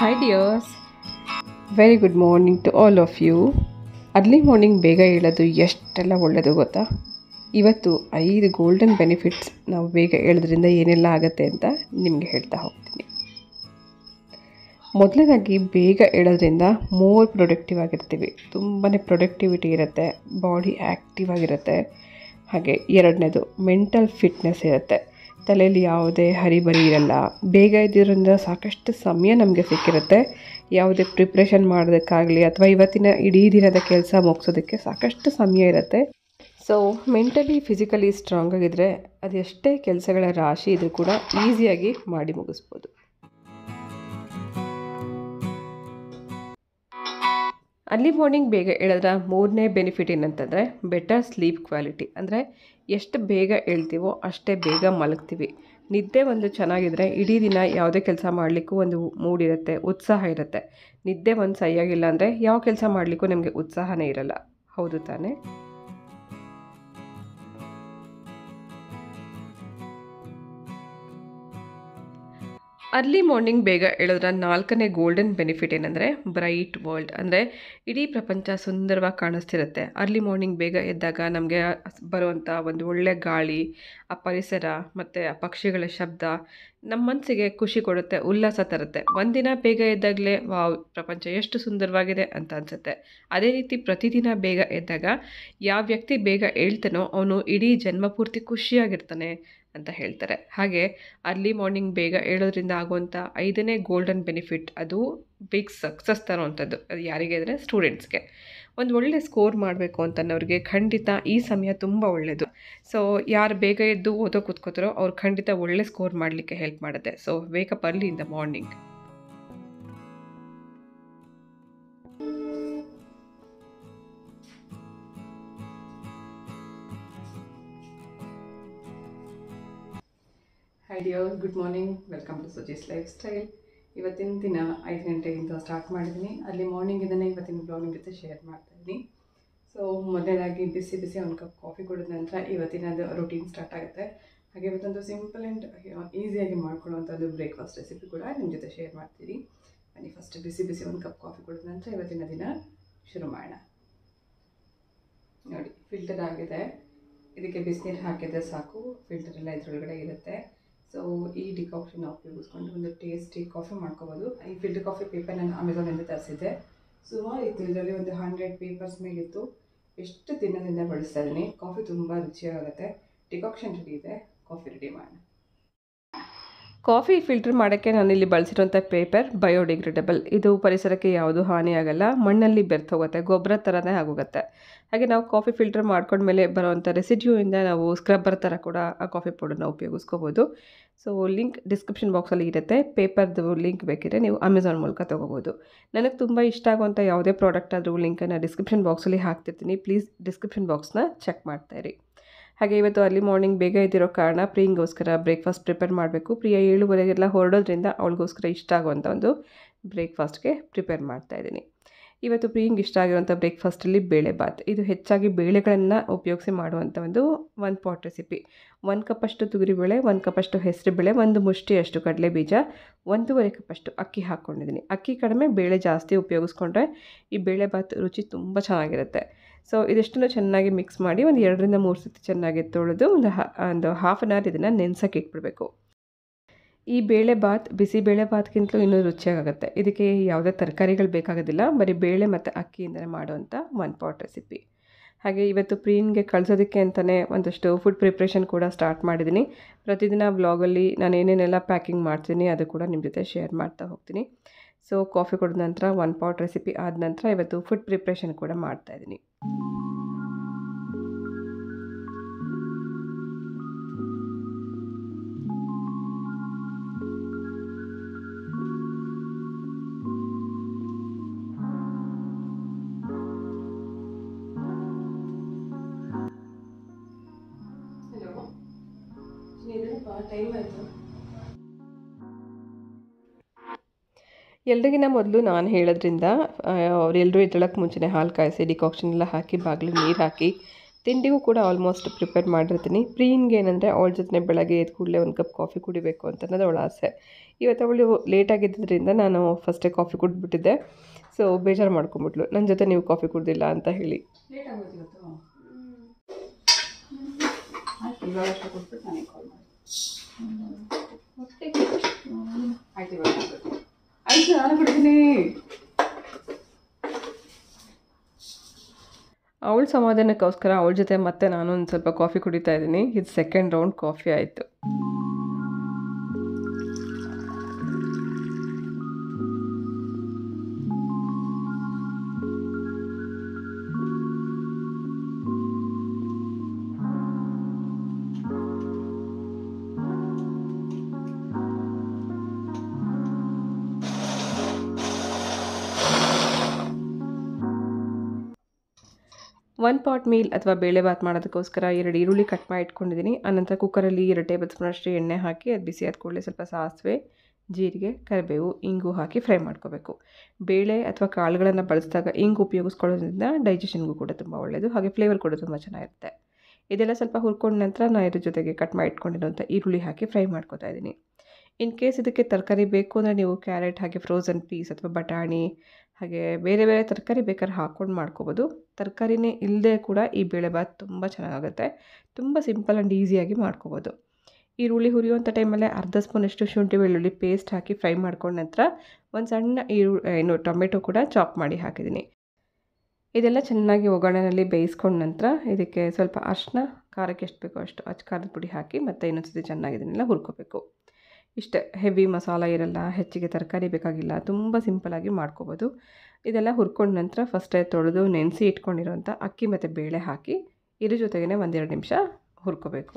Hi dears. Very good morning to all of you early morning ಬೇಗ ಹೇಳೋದು ಎಷ್ಟೆಲ್ಲ ಒಳ್ಳೆಯದು ಗೊತ್ತಾ ಇವತ್ತು ಐದು ಗೋಲ್ಡನ್ ಬೆನಿಫಿಟ್ಸ್ ನಾವು ಬೇಗ ಹೇಳೋದ್ರಿಂದ ಏನೆಲ್ಲ ಆಗುತ್ತೆ ಅಂತ ನಿಮಗೆ ಹೇಳ್ತಾ ಹೋಗ್ತೀನಿ ಮೊದಲನೇದಾಗಿ ಬೇಗ ಹೇಳೋದ್ರಿಂದ ಮೋರ್ ಪ್ರೊಡಕ್ಟಿವ್ ಆಗಿರ್ತೀವಿ ತುಂಬಾ ಪ್ರೊಡಕ್ಟಿವಿಟಿ ಇರುತ್ತೆ ಬಾಡಿ ಆ್ಯಕ್ಟಿವ್ ಆಗಿರುತ್ತೆ ಹಾಗೆ ಎರಡನೇದು ಮೆಂಟಲ್ ಫಿಟ್ನೆಸ್ ಇರುತ್ತೆ ತಲೆಯಲ್ಲಿ ಯಾವುದೇ ಹರಿಬರಿ ಇರಲ್ಲ ಬೇಗ ಇದ್ದಿರೋದ್ರಿಂದ ಸಾಕಷ್ಟು ಸಮಯ ನಮಗೆ ಸಿಕ್ಕಿರುತ್ತೆ ಯಾವುದೇ ಪ್ರಿಪ್ರೇಷನ್ ಮಾಡೋದಕ್ಕಾಗಲಿ ಅಥವಾ ಇವತ್ತಿನ ಇಡೀ ದಿನದ ಕೆಲಸ ಮುಗಿಸೋದಕ್ಕೆ ಸಾಕಷ್ಟು ಸಮಯ ಇರುತ್ತೆ ಸೊ ಮೆಂಟಲಿ ಫಿಸಿಕಲಿ ಸ್ಟ್ರಾಂಗ್ ಆಗಿದ್ದರೆ ಅದೆಷ್ಟೇ ಕೆಲಸಗಳ ರಾಶಿ ಇದ್ರೂ ಕೂಡ ಈಸಿಯಾಗಿ ಮಾಡಿ ಮುಗಿಸ್ಬೋದು ಅರ್ಲಿ ಮಾರ್ನಿಂಗ್ ಬೇಗ ಹೇಳಿದ್ರ ಮೂರನೇ ಬೆನಿಫಿಟ್ ಏನಂತಂದರೆ ಬೆಟರ್ ಸ್ಲೀಪ್ ಕ್ವಾಲಿಟಿ ಅಂದರೆ ಎಷ್ಟು ಬೇಗ ಹೇಳ್ತೀವೋ ಅಷ್ಟೇ ಬೇಗ ಮಲಗ್ತೀವಿ ನಿದ್ದೆ ಒಂದು ಚೆನ್ನಾಗಿದ್ದರೆ ಇಡೀ ದಿನ ಯಾವುದೇ ಕೆಲಸ ಮಾಡಲಿಕ್ಕೂ ಒಂದು ಮೂಡ್ ಇರುತ್ತೆ ಉತ್ಸಾಹ ಇರುತ್ತೆ ನಿದ್ದೆ ಒಂದು ಸರಿಯಾಗಿಲ್ಲ ಅಂದರೆ ಯಾವ ಕೆಲಸ ಮಾಡಲಿಕ್ಕೂ ನಮಗೆ ಉತ್ಸಾಹನೇ ಇರಲ್ಲ ಹೌದು ತಾನೇ ಅರ್ಲಿ ಮಾರ್ನಿಂಗ್ ಬೇಗ ಹೇಳಿದ್ರೆ ನಾಲ್ಕನೇ ಗೋಲ್ಡನ್ ಬೆನಿಫಿಟ್ ಏನಂದರೆ ಬ್ರೈಟ್ ವರ್ಲ್ಡ್ ಅಂದರೆ ಇಡೀ ಪ್ರಪಂಚ ಸುಂದರವಾಗಿ ಕಾಣಿಸ್ತಿರುತ್ತೆ ಅರ್ಲಿ ಮಾರ್ನಿಂಗ್ ಬೇಗ ಎದ್ದಾಗ ನಮಗೆ ಬರುವಂಥ ಒಂದು ಒಳ್ಳೆ ಗಾಳಿ ಆ ಪರಿಸರ ಮತ್ತು ಆ ಪಕ್ಷಿಗಳ ಶಬ್ದ ನಮ್ಮ ಮನಸ್ಸಿಗೆ ಖುಷಿ ಕೊಡುತ್ತೆ ಉಲ್ಲಾಸ ತರುತ್ತೆ ಒಂದಿನ ಬೇಗ ಎದ್ದಾಗಲೇ ವಾವ್ ಪ್ರಪಂಚ ಎಷ್ಟು ಸುಂದರವಾಗಿದೆ ಅಂತ ಅನಿಸುತ್ತೆ ಅದೇ ರೀತಿ ಪ್ರತಿದಿನ ಬೇಗ ಎದ್ದಾಗ ಯಾವ ವ್ಯಕ್ತಿ ಬೇಗ ಹೇಳ್ತಾನೋ ಅವನು ಇಡೀ ಜನ್ಮ ಪೂರ್ತಿ ಖುಷಿಯಾಗಿರ್ತಾನೆ ಅಂತ ಹೇಳ್ತಾರೆ ಹಾಗೆ ಅರ್ಲಿ ಮಾರ್ನಿಂಗ್ ಬೇಗ ಹೇಳೋದ್ರಿಂದ ಆಗುವಂಥ ಐದನೇ ಗೋಲ್ಡನ್ ಬೆನಿಫಿಟ್ ಅದು ಬಿಗ್ ಸಕ್ಸಸ್ ತರೋವಂಥದ್ದು ಅದು ಯಾರಿಗೆ ಅಂದರೆ ಸ್ಟೂಡೆಂಟ್ಸ್ಗೆ ಒಂದು ಒಳ್ಳೆ ಸ್ಕೋರ್ ಮಾಡಬೇಕು ಅಂತನ್ನೋರಿಗೆ ಖಂಡಿತ ಈ ಸಮಯ ತುಂಬ ಒಳ್ಳೆಯದು ಸೊ ಯಾರು ಬೇಗ ಎದ್ದು ಓದೋ ಕೂತ್ಕೋತಾರೋ ಅವ್ರು ಖಂಡಿತ ಒಳ್ಳೆ ಸ್ಕೋರ್ ಮಾಡಲಿಕ್ಕೆ ಹೆಲ್ಪ್ ಮಾಡುತ್ತೆ so wake up early in the morning hi dear good morning welcome to Suji's lifestyle ಇವತ್ತಿನ ದಿನ ಐದು ಗಂಟೆಯಿಂದ ಸ್ಟಾರ್ಟ್ ಮಾಡಿದ್ದೀನಿ ಅಲ್ಲಿ ಮಾರ್ನಿಂಗಿಂದನೇ ಇವತ್ತಿನ ಬ್ಲಾಗ್ ನಿಮ್ಮ ಜೊತೆ ಶೇರ್ ಮಾಡ್ತಾ ಇದ್ದೀನಿ ಸೊ ಮೊದಲನೇದಾಗಿ ಬಿಸಿ ಬಿಸಿ ಒಂದು ಕಪ್ ಕಾಫಿ ಕುಡಿದ ನಂತರ ಇವತ್ತಿನದು ರುಟೀನ್ ಸ್ಟಾರ್ಟ್ ಆಗುತ್ತೆ ಹಾಗೆ ಇವತ್ತೊಂದು ಸಿಂಪಲ್ ಆ್ಯಂಡ್ ಈಸಿಯಾಗಿ ಮಾಡ್ಕೊಳ್ಳುವಂಥದ್ದು ಬ್ರೇಕ್ಫಾಸ್ಟ್ ರೆಸಿಪಿ ಕೂಡ ನಿಮ್ಮ ಜೊತೆ ಶೇರ್ ಮಾಡ್ತೀನಿ ಬನ್ನಿ ಫಸ್ಟ್ ಬಿಸಿ ಬಿಸಿ ಒಂದು ಕಪ್ ಕಾಫಿ ಕುಡಿದ ನಂತರ ಇವತ್ತಿನ ದಿನ ಶುರು ಮಾಡೋಣ ನೋಡಿ ಫಿಲ್ಟರ್ ಆಗಿದೆ ಇದಕ್ಕೆ ಬಿಸಿನೀರು ಹಾಕಿದರೆ ಸಾಕು ಫಿಲ್ಟರ್ ಎಲ್ಲ ಇದರೊಳಗಡೆ ಇರುತ್ತೆ ಸೊ ಈ ಡಿಕಾಕ್ಷನ್ ಉಪಯೋಗಿಸ್ಕೊಂಡು ಒಂದು ಟೇಸ್ಟಿ ಕಾಫಿ ಮಾಡ್ಕೋಬೋದು ಈ ಫಿಲ್ಟರ್ ಕಾಫಿ ಪೇಪರ್ ನಾನು ಅಮೆಝಾನಿಂದ ತರಿಸಿದ್ದೆ ಸುಮಾರು ಇತ್ತು ಇದರಲ್ಲಿ ಒಂದು ಹಂಡ್ರೆಡ್ ಪೇಪರ್ಸ್ ಮೇಲಿತ್ತು ಎಷ್ಟು ದಿನದಿಂದ ಬಳಸ್ತಾ ಇದ್ದೀನಿ ಕಾಫಿ ತುಂಬ ರುಚಿಯಾಗುತ್ತೆ ಡಿಕಾಕ್ಷನ್ ರೆಡಿ ಇದೆ ಕಾಫಿ ರೆಡಿ ಮಾಡೋಣ ಕಾಫಿ ಫಿಲ್ಟರ್ ಮಾಡೋಕ್ಕೆ ನಾನಿಲ್ಲಿ ಬಳಸಿರುವಂಥ ಪೇಪರ್ ಬಯೋಡಿಗ್ರೇಡಬಲ್ ಇದು ಪರಿಸರಕ್ಕೆ ಯಾವುದೂ ಹಾನಿಯಾಗಲ್ಲ ಮಣ್ಣಲ್ಲಿ ಬೆರ್ತೋಗುತ್ತೆ ಗೊಬ್ಬರ ಥರನೇ ಆಗೋಗುತ್ತೆ ಹಾಗೆ ನಾವು ಕಾಫಿ ಫಿಲ್ಟರ್ ಮಾಡ್ಕೊಂಡ್ಮೇಲೆ ಬರೋವಂಥ ರೆಸಿಡ್ಯೂಯಿಂದ ನಾವು ಸ್ಕ್ರಬ್ಬರ್ ಥರ ಕೂಡ ಆ ಕಾಫಿ ಪೌಡರ್ನ ಉಪಯೋಗಿಸ್ಕೋಬೋದು ಸೊ ಲಿಂಕ್ ಡಿಸ್ಕ್ರಿಪ್ಷನ್ ಬಾಕ್ಸಲ್ಲಿ ಇರುತ್ತೆ ಪೇಪರ್ದು ಲಿಂಕ್ ಬೇಕಿದ್ರೆ ನೀವು ಅಮೆಝಾನ್ ಮೂಲಕ ತೊಗೋಬೋದು ನನಗೆ ತುಂಬ ಇಷ್ಟ ಆಗುವಂಥ ಯಾವುದೇ ಪ್ರಾಡಕ್ಟ್ ಆದರೂ ಲಿಂಕನ್ನು ಡಿಸ್ಕ್ರಿಪ್ಷನ್ ಬಾಕ್ಸಲ್ಲಿ ಹಾಕ್ತಿರ್ತೀನಿ ಪ್ಲೀಸ್ ಡಿಸ್ಕ್ರಿಪ್ಷನ್ ಬಾಕ್ಸ್ನ ಚೆಕ್ ಮಾಡ್ತಾಯಿರಿ ಹಾಗೆ ಇವತ್ತು ಅರ್ಲಿ ಮಾರ್ನಿಂಗ್ ಬೇಗ ಇದ್ದಿರೋ ಕಾರಣ ಪ್ರಿಯಿಂಗೋಸ್ಕರ ಬ್ರೇಕ್ಫಾಸ್ಟ್ ಪ್ರಿಪೇರ್ ಮಾಡಬೇಕು ಪ್ರಿಯ ಏಳುವರೆಗೆಲ್ಲ ಹೊರಡೋದ್ರಿಂದ ಅವಳಿಗೋಸ್ಕರ ಇಷ್ಟ ಆಗುವಂಥ ಒಂದು ಬ್ರೇಕ್ಫಾಸ್ಟ್ಗೆ ಪ್ರಿಪೇರ್ ಮಾಡ್ತಾಯಿದ್ದೀನಿ ಇವತ್ತು ಪ್ರಿಯಿಂಗ್ ಇಷ್ಟ ಆಗಿರುವಂಥ ಬ್ರೇಕ್ಫಾಸ್ಟಲ್ಲಿ ಬೇಳೆ ಬಾತ್ ಇದು ಹೆಚ್ಚಾಗಿ ಬೇಳೆಗಳನ್ನು ಉಪಯೋಗಿಸಿ ಮಾಡುವಂಥ ಒಂದು ಒನ್ ಪಾಟ್ ರೆಸಿಪಿ ಒಂದು ಕಪ್ಪಷ್ಟು ತೊಗರಿಬೇಳೆ ಒಂದು ಕಪ್ಪಷ್ಟು ಹೆಸರುಬೇಳೆ ಒಂದು ಮುಷ್ಟಿಯಷ್ಟು ಕಡಲೆ ಬೀಜ ಒಂದೂವರೆ ಕಪ್ಪಷ್ಟು ಅಕ್ಕಿ ಹಾಕ್ಕೊಂಡಿದ್ದೀನಿ ಅಕ್ಕಿ ಕಡಿಮೆ ಬೇಳೆ ಜಾಸ್ತಿ ಉಪಯೋಗಿಸ್ಕೊಂಡ್ರೆ ಈ ಬೇಳೆ ಬಾತ್ ರುಚಿ ತುಂಬ ಚೆನ್ನಾಗಿರುತ್ತೆ ಸೊ ಇದಿಷ್ಟನ್ನು ಚೆನ್ನಾಗಿ ಮಿಕ್ಸ್ ಮಾಡಿ ಒಂದು ಎರಡರಿಂದ ಮೂರು ಸತಿ ಚೆನ್ನಾಗಿ ತೊಳೆದು ಒಂದು ಹಾ ಒಂದು ಹಾಫ್ ಆನ್ ಅವರ್ ಇದನ್ನು ನೆನೆಸೋಕೆ ಇಟ್ಬಿಡಬೇಕು ಈ ಬೇಳೆ ಬಾತ್ ಬಿಸಿ ಬೇಳೆ ಬಾತ್ಗಿಂತಲೂ ಇನ್ನೂ ರುಚಿಯಾಗುತ್ತೆ ಇದಕ್ಕೆ ಯಾವುದೇ ತರಕಾರಿಗಳು ಬೇಕಾಗೋದಿಲ್ಲ ಬರೀ ಬೇಳೆ ಮತ್ತು ಅಕ್ಕಿಯಿಂದಲೇ ಮಾಡುವಂಥ ಒನ್ ಪಾಟ್ ರೆಸಿಪಿ ಹಾಗೆ ಇವತ್ತು ಪ್ರೀನ್ಗೆ ಕಳಿಸೋದಕ್ಕೆ ಅಂತಲೇ ಒಂದಷ್ಟು ಫುಡ್ ಪ್ರಿಪ್ರೇಷನ್ ಕೂಡ ಸ್ಟಾರ್ಟ್ ಮಾಡಿದ್ದೀನಿ ಪ್ರತಿದಿನ ಬ್ಲಾಗಲ್ಲಿ ನಾನು ಏನೇನೆಲ್ಲ ಪ್ಯಾಕಿಂಗ್ ಮಾಡ್ತೀನಿ ಅದು ಕೂಡ ನಿಮ್ಮ ಜೊತೆ ಶೇರ್ ಮಾಡ್ತಾ ಹೋಗ್ತೀನಿ ಸೊ ಕಾಫಿ ಕುಡಿದ ನಂತರ ಒನ್ ಪಾಟ್ ರೆಸಿಪಿ ಆದ ನಂತರ ಇವತ್ತು ಫುಡ್ ಪ್ರಿಪ್ರೇಷನ್ ಕೂಡ ಮಾಡ್ತಾಯಿದ್ದೀನಿ ಹಲೋ ಟೈಮ್ ಆಯಿತು ಎಲ್ರಿಗಿನ ಮೊದಲು ನಾನು ಹೇಳೋದ್ರಿಂದ ಅವರೆಲ್ಲರೂ ಎದ್ದೇಳಕ್ಕೆ ಮುಂಚೆನೇ ಹಾಲು ಕಾಯಿಸಿ ಡಿಕಾಕ್ಷನ್ ಎಲ್ಲ ಹಾಕಿ ಬಾಗಿಲು ನೀರು ಹಾಕಿ ತಿಂಡಿಗೂ ಕೂಡ ಆಲ್ಮೋಸ್ಟ್ ಪ್ರಿಪೇರ್ ಮಾಡಿರ್ತೀನಿ ಪ್ರೀನ್ಗೆ ಏನಂದರೆ ಅವಳ ಜೊತೆ ಬೆಳಗ್ಗೆ ಎದ್ದು ಕೂಡಲೇ ಒಂದು ಕಪ್ ಕಾಫಿ ಕುಡಿಬೇಕು ಅಂತ ಅನ್ನೋದು ಅವಳ ಆಸೆ ಇವತ್ತು ಅವಳು ಲೇಟಾಗಿದ್ದರಿಂದ ನಾನು ಫಸ್ಟೇ ಕಾಫಿ ಕುಡಿದ್ಬಿಟ್ಟಿದ್ದೆ ಸೊ ಬೇಜಾರು ಮಾಡ್ಕೊಂಬಿಟ್ಲು ನನ್ನ ಜೊತೆ ನೀವು ಕಾಫಿ ಕುಡ್ದಿಲ್ಲ ಅಂತ ಹೇಳಿ ಲೇಟ್ ಆಗೋದು ಇವತ್ತು ಆಯ್ತು ಇವಾಗ ಅಷ್ಟು ಕೊಟ್ಬಿಟ್ಟು ನನಗೆ ಕಾಲ್ ಮಾಡಿ ಆಯ್ತು ಇವಾಗ ಮಾಡ್ಬೇಕು. ಆಯ್ತು ನಾನು ಬಿಡ್ತೀನಿ ಅವಳ ಸಮಾಧಾನಕ್ಕೋಸ್ಕರ ಅವಳ ಜೊತೆ ಮತ್ತೆ ನಾನು ಒಂದು ಸ್ವಲ್ಪ ಕಾಫಿ ಕುಡಿತಾ ಇದ್ದೀನಿ ಇದು ಸೆಕೆಂಡ್ ರೌಂಡ್ ಕಾಫಿ ಆಯಿತು ಒನ್ ಪಾಟ್ ಮೀಲ್ ಅಥವಾ ಬೇಳೆಭಾತ್ ಮಾಡೋದಕ್ಕೋಸ್ಕರ ಎರಡು ಈರುಳ್ಳಿ ಕಟ್ ಮಾಡಿ ಇಟ್ಕೊಂಡಿದ್ದೀನಿ ಆನಂತರ ಕುಕ್ಕರಲ್ಲಿ ಎರಡು ಟೇಬಲ್ ಸ್ಪೂನಷ್ಟು ಎಣ್ಣೆ ಹಾಕಿ ಅದು ಬಿಸಿ ಆದ ಕೂಡಲೇ ಸ್ವಲ್ಪ ಸಾಸಿವೆ ಜೀರಿಗೆ ಕರಿಬೇವು ಇಂಗು ಹಾಕಿ ಫ್ರೈ ಮಾಡ್ಕೋಬೇಕು ಬೇಳೆ ಅಥವಾ ಕಾಳುಗಳನ್ನು ಬಳಸಿದಾಗ ಇಂಗು ಉಪಯೋಗಿಸ್ಕೊಳ್ಳೋದ್ರಿಂದ ಡೈಜೆಷನ್ಗೂ ಕೂಡ ತುಂಬ ಒಳ್ಳೆಯದು ಹಾಗೆ ಫ್ಲೇವರ್ ಕೂಡ ತುಂಬ ಚೆನ್ನಾಗಿರುತ್ತೆ ಇದೆಲ್ಲ ಸ್ವಲ್ಪ ಹುರ್ಕೊಂಡ ನಂತರ ನಾನು ಇದ್ರ ಜೊತೆಗೆ ಕಟ್ ಮಾಡಿ ಇಟ್ಕೊಂಡಿರೋಂಥ ಈರುಳ್ಳಿ ಹಾಕಿ ಫ್ರೈ ಮಾಡ್ಕೊತಾ ಇದ್ದೀನಿ ಇನ್ ಕೇಸ್ ಇದಕ್ಕೆ ತರಕಾರಿ ಬೇಕು ಅಂದರೆ ನೀವು ಕ್ಯಾರೆಟ್ ಹಾಗೆ ಫ್ರೋಝನ್ ಪೀಸ್ ಅಥವಾ ಬಟಾಣಿ ಹಾಗೆ ಬೇರೆ ಬೇರೆ ತರಕಾರಿ ಬೇಕಾದ್ರೆ ಹಾಕ್ಕೊಂಡು ಮಾಡ್ಕೋಬೋದು ತರಕಾರಿನೇ ಇಲ್ಲದೆ ಕೂಡ ಈ ಬೇಳೆಭಾತ್ ತುಂಬ ಚೆನ್ನಾಗಾಗುತ್ತೆ ತುಂಬ ಸಿಂಪಲ್ ಆ್ಯಂಡ್ ಈಸಿಯಾಗಿ ಮಾಡ್ಕೋಬೋದು ಈರುಳ್ಳಿ ಹುರಿಯುವಂಥ ಟೈಮಲ್ಲೇ ಅರ್ಧ ಸ್ಪೂನಷ್ಟು ಶುಂಠಿ ಬೆಳ್ಳುಳ್ಳಿ ಪೇಸ್ಟ್ ಹಾಕಿ ಫ್ರೈ ಮಾಡ್ಕೊಂಡ ನಂತರ ಒಂದು ಸಣ್ಣ ಈರು ಏನು ಟೊಮೆಟೊ ಕೂಡ ಚಾಪ್ ಮಾಡಿ ಹಾಕಿದ್ದೀನಿ ಇದೆಲ್ಲ ಚೆನ್ನಾಗಿ ಒಗ್ಗರಣೆಯಲ್ಲಿ ಬೇಯಿಸ್ಕೊಂಡ ನಂತರ ಇದಕ್ಕೆ ಸ್ವಲ್ಪ ಅರಿಶಿನ ಖಾರಕ್ಕೆ ಎಷ್ಟು ಬೇಕೋ ಅಷ್ಟು ಅಚ್ಚ ಖಾರದ ಪುಡಿ ಹಾಕಿ ಮತ್ತು ಇನ್ನೊಂದ್ಸತಿ ಚೆನ್ನಾಗಿ ಇದನ್ನೆಲ್ಲ ಹುರ್ಕೋಬೇಕು ಇಷ್ಟೇ ಹೆವಿ ಮಸಾಲ ಇರಲ್ಲ ಹೆಚ್ಚಿಗೆ ತರಕಾರಿ ಬೇಕಾಗಿಲ್ಲ ತುಂಬ ಸಿಂಪಲಾಗಿ ಮಾಡ್ಕೋಬೋದು ಇದೆಲ್ಲ ಹುರ್ಕೊಂಡ ನಂತರ ಫಸ್ಟೇ ತೊಳೆದು ನೆನೆಸಿ ಇಟ್ಕೊಂಡಿರೋಂಥ ಅಕ್ಕಿ ಮತ್ತು ಬೇಳೆ ಹಾಕಿ ಇದ್ರ ಜೊತೆಗೇ ಒಂದೆರಡು ನಿಮಿಷ ಹುರ್ಕೋಬೇಕು